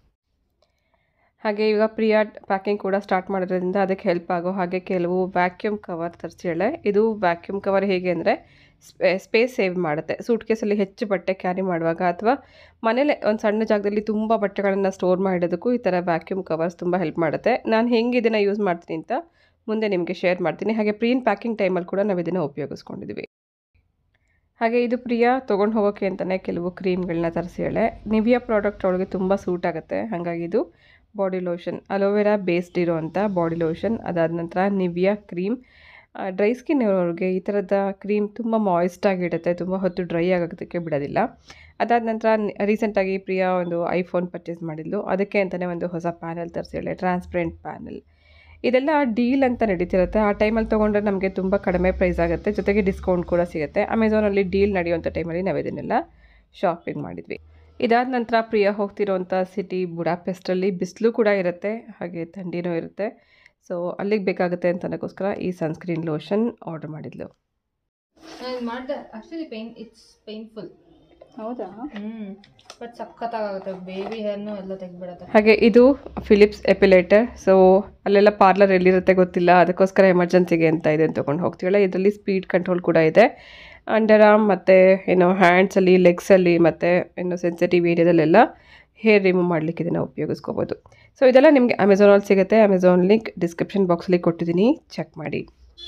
ಹಾಗೆ ಈಗ ಪ್ರಿಯಾ ಪ್ಯಾಕಿಂಗ್ ಕೂಡ ಸ್ಟಾರ್ಟ್ ಮಾಡಿರೋದ್ರಿಂದ ಅದಕ್ಕೆ ಹೆಲ್ಪ್ ಆಗೋ ಹಾಗೆ ಕೆಲವು ವ್ಯಾಕ್ಯೂಮ್ ಕವರ್ ತರಿಸಿಳೆ ಇದು ವ್ಯಾಕ್ಯೂಮ್ ಕವರ್ ಹೇಗೆ ಅಂದರೆ ಸ್ಪೇಸ್ ಸೇವ್ ಮಾಡುತ್ತೆ ಸೂಟ್ ಕೇಸಲ್ಲಿ ಹೆಚ್ಚು ಬಟ್ಟೆ ಕ್ಯಾರಿ ಮಾಡುವಾಗ ಅಥವಾ ಮನೇಲೆ ಒಂದು ಸಣ್ಣ ಜಾಗದಲ್ಲಿ ತುಂಬ ಬಟ್ಟೆಗಳನ್ನು ಸ್ಟೋರ್ ಮಾಡಿಡೋದಕ್ಕೂ ಈ ಥರ ವ್ಯಾಕ್ಯೂಮ್ ಕವರ್ಸ್ ತುಂಬ ಹೆಲ್ಪ್ ಮಾಡುತ್ತೆ ನಾನು ಹೆಂಗೆ ಇದನ್ನು ಯೂಸ್ ಮಾಡ್ತೀನಿ ಅಂತ ಮುಂದೆ ನಿಮಗೆ ಶೇರ್ ಮಾಡ್ತೀನಿ ಹಾಗೆ ಪ್ರೀನ್ ಪ್ಯಾಕಿಂಗ್ ಟೈಮಲ್ಲಿ ಕೂಡ ನಾವು ಇದನ್ನು ಉಪಯೋಗಿಸ್ಕೊಂಡಿದ್ವಿ ಹಾಗೆ ಇದು ಪ್ರಿಯಾ ತೊಗೊಂಡು ಹೋಗೋಕ್ಕೆ ಅಂತಲೇ ಕೆಲವು ಕ್ರೀಮ್ಗಳನ್ನ ತರಿಸಿಳೆ ನಿವಿಯಾ ಪ್ರಾಡಕ್ಟ್ ಅವಳಿಗೆ ತುಂಬ ಸೂಟ್ ಆಗುತ್ತೆ ಹಾಗಾಗಿ ಇದು ಬಾಡಿ ಲೋಷನ್ ಅಲೋವೆರಾ ಬೇಸ್ಡ್ ಇರೋವಂಥ ಬಾಡಿ ಲೋಷನ್ ಅದಾದ ನಂತರ ನಿವಿಯಾ ಕ್ರೀಮ್ ಡ್ರೈ ಸ್ಕಿನ್ ಇರೋರಿಗೆ ಈ ಥರದ ಕ್ರೀಮ್ ತುಂಬ ಮಾಯಿಸ್ಟ್ ಆಗಿಡುತ್ತೆ ತುಂಬ ಹೊತ್ತು ಡ್ರೈ ಆಗೋದಕ್ಕೆ ಬಿಡೋದಿಲ್ಲ ಅದಾದ ನಂತರ ರೀಸೆಂಟಾಗಿ ಪ್ರಿಯಾ ಒಂದು ಐಫೋನ್ ಪರ್ಚೇಸ್ ಮಾಡಿದ್ಲು ಅದಕ್ಕೆ ಅಂತಲೇ ಒಂದು ಹೊಸ ಪ್ಯಾನಲ್ ತರಿಸಿಳೆ ಟ್ರಾನ್ಸ್ಪರೆಂಟ್ ಪ್ಯಾನಲ್ ಇದೆಲ್ಲ ಡೀಲ್ ಅಂತ ನಡೀತಿರುತ್ತೆ ಆ ಟೈಮಲ್ಲಿ ತೊಗೊಂಡ್ರೆ ನಮಗೆ ತುಂಬ ಕಡಿಮೆ ಪ್ರೈಸ್ ಆಗುತ್ತೆ ಜೊತೆಗೆ ಡಿಸ್ಕೌಂಟ್ ಕೂಡ ಸಿಗುತ್ತೆ ಅಮೆಝಾನಲ್ಲಿ ಡೀಲ್ ನಡೆಯುವಂಥ ಟೈಮಲ್ಲಿ ನಾವು ಇದನ್ನೆಲ್ಲ ಶಾಪಿಂಗ್ ಮಾಡಿದ್ವಿ ಇದಾದ ನಂತರ ಪ್ರಿಯ ಹೋಗ್ತಿರೋಂಥ ಸಿಟಿ ಬುಡಾಪೆಸ್ಟಲ್ಲಿ ಬಿಸಿಲು ಕೂಡ ಇರುತ್ತೆ ಹಾಗೆ ಥಂಡಿನೂ ಇರುತ್ತೆ ಸೊ ಅಲ್ಲಿಗೆ ಬೇಕಾಗುತ್ತೆ ಅಂತ ಅನ್ನೋಕ್ಕೋಸ್ಕರ ಈ ಸನ್ಸ್ಕ್ರೀನ್ ಲೋಷನ್ ಆರ್ಡರ್ ಮಾಡಿದ್ಲು ನಾನು ಮಾಡಿದೆ ಆಕ್ಚುಲಿ ಪೇನ್ ಇಟ್ಸ್ ಪೇನ್ಫುಲ್ ಹೌದಾ ಹ್ಮ್ ಬಟ್ ಸಖತ್ತಾಗುತ್ತೆ ಬೇಬಿ ಹೇರ್ನು ಎಲ್ಲ ತೆಗ್ದ್ಬಿಡತ್ತೆ ಹಾಗೆ ಇದು ಫಿಲಿಪ್ಸ್ ಎಪಿಲೇಟರ್ ಸೊ ಅಲ್ಲೆಲ್ಲ ಪಾರ್ಲರ್ ಎಲ್ಲಿರುತ್ತೆ ಗೊತ್ತಿಲ್ಲ ಅದಕ್ಕೋಸ್ಕರ ಎಮರ್ಜೆನ್ಸಿಗೆ ಅಂತ ಇದೆ ಅಂತ ತೊಗೊಂಡು ಹೋಗ್ತೀವಲ್ಲ ಇದರಲ್ಲಿ ಸ್ಪೀಡ್ ಕಂಟ್ರೋಲ್ ಕೂಡ ಇದೆ ಅಂಡರ್ ಆರ್ಮ್ ಮತ್ತು ಏನು ಹ್ಯಾಂಡ್ಸಲ್ಲಿ ಲೆಗ್ಸಲ್ಲಿ ಮತ್ತು ಏನು ಸೆನ್ಸಿಟಿವ್ ಏರಿಯಾದಲ್ಲೆಲ್ಲ ಹೇರ್ ರಿಮೂವ್ ಮಾಡಲಿಕ್ಕೆ ಇದನ್ನು ಉಪಯೋಗಿಸ್ಕೋಬೋದು ಸೊ ಇದೆಲ್ಲ ನಿಮಗೆ ಅಮೆಝಾನಲ್ಲಿ ಸಿಗುತ್ತೆ ಅಮೆಝಾನ್ ಲಿಂಕ್ ಡಿಸ್ಕ್ರಿಪ್ಷನ್ ಬಾಕ್ಸಲ್ಲಿ ಕೊಟ್ಟಿದ್ದೀನಿ ಚೆಕ್ ಮಾಡಿ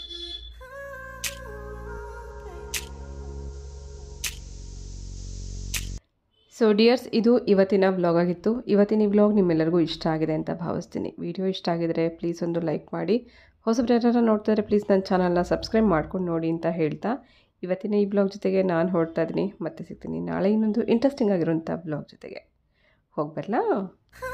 ಸೊ ಡಿಯರ್ಸ್ ಇದು ಇವತ್ತಿನ ವ್ಲಾಗ್ ಆಗಿತ್ತು ಇವತ್ತಿನ ಈ ವ್ಲಾಗ್ ನಿಮ್ಮೆಲ್ಲರಿಗೂ ಇಷ್ಟ ಆಗಿದೆ ಅಂತ ಭಾವಿಸ್ತೀನಿ ವಿಡಿಯೋ ಇಷ್ಟ ಆಗಿದರೆ ಪ್ಲೀಸ್ ಒಂದು ಲೈಕ್ ಮಾಡಿ ಹೊಸಬ್ರು ಯಾರು ನೋಡ್ತಾ ಇದ್ರೆ ಪ್ಲೀಸ್ ನನ್ನ ಚಾನಲ್ನ ಸಬ್ಸ್ಕ್ರೈಬ್ ಮಾಡ್ಕೊಂಡು ನೋಡಿ ಅಂತ ಹೇಳ್ತಾ ಇವತ್ತಿನ ಈ ಬ್ಲಾಗ್ ಜೊತೆಗೆ ನಾನು ಹೊರಡ್ತಾ ಇದ್ದೀನಿ ಮತ್ತೆ ಸಿಗ್ತೀನಿ ನಾಳೆ ಇನ್ನೊಂದು ಇಂಟ್ರೆಸ್ಟಿಂಗ್ ಆಗಿರೋಂಥ ಬ್ಲಾಗ್ ಜೊತೆಗೆ ಹೋಗ್ಬರಲಾ